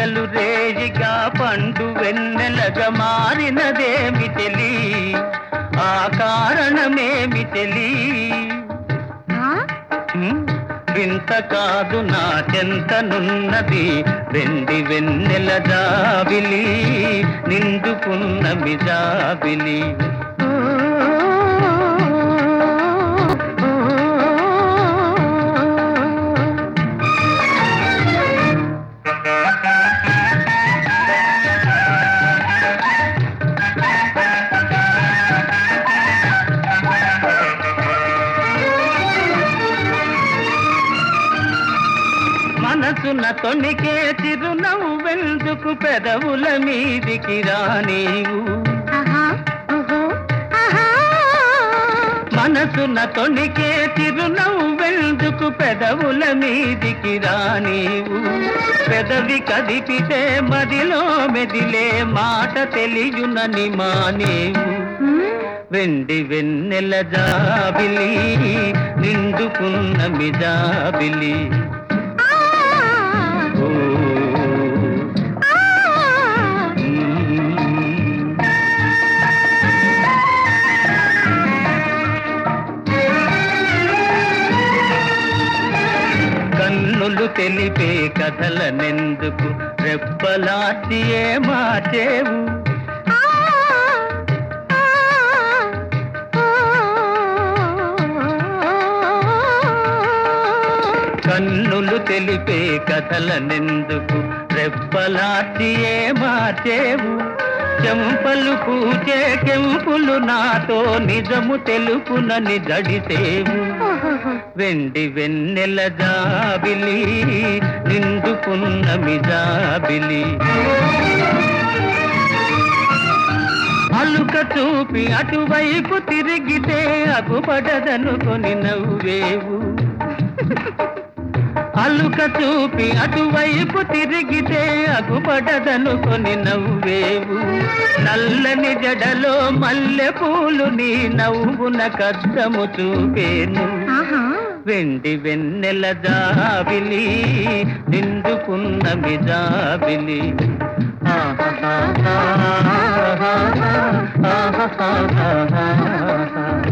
పగలు రేయిగా పండు వెన్నెలగా మారినదేమి తెలి ఆ కారణమేమి తెలి ఆ? హ్మ్? వింత కాదు నా చెంతనున్నది వెండి వెన్నెల జాబిలి నిండుకున్న మిజాబిలి మనసున తొణికే చిరునవ్వెందుకు పెదవుల మీదికి రానీవు ఆహా, ఓహో, ఆహా. మనసున తొణికే చిరునవ్వెందుకు పెదవుల మీదికి రానీవు పెదవి కదిపితే మదిలో మెదిలే మాట తెలియునని మానేవు హ్మ్? వెండి వెన్నెల జాబిలి నిండుకున్న మిజాబిలి ఆ, ఓ ఆ. మ్మ్. కన్నులు తెలిపే కథలనెందుకు రెప్పలాచి ఏ మాచేవు కన్నులు తెలిపే కథలనెందుకు రెప్పలాచి ఏ మార్చేవు చెంపలు పూచే కెంపులు నాతో నిజము తెలుపునని జడిసేవు వెండి వెన్నెల జాబిలి నిండుకున్న మిజాబిలి అలుక చూపి అటువైపు తిరిగితే అగుపడదనుకొని నవ్వేవు అలుక చూపి అటువైపు తిరిగితే అగుపడదనుకొని నవ్వేవు నల్లని జడలో మల్లె పూలు నీ నవ్వున కద్దము చూపేను వెండి వెన్నెల జాబిలి నిండుకున్న మిజాబిలి ఆహాహా, ఆహాహా, ఆహాహా, ఆహాహా.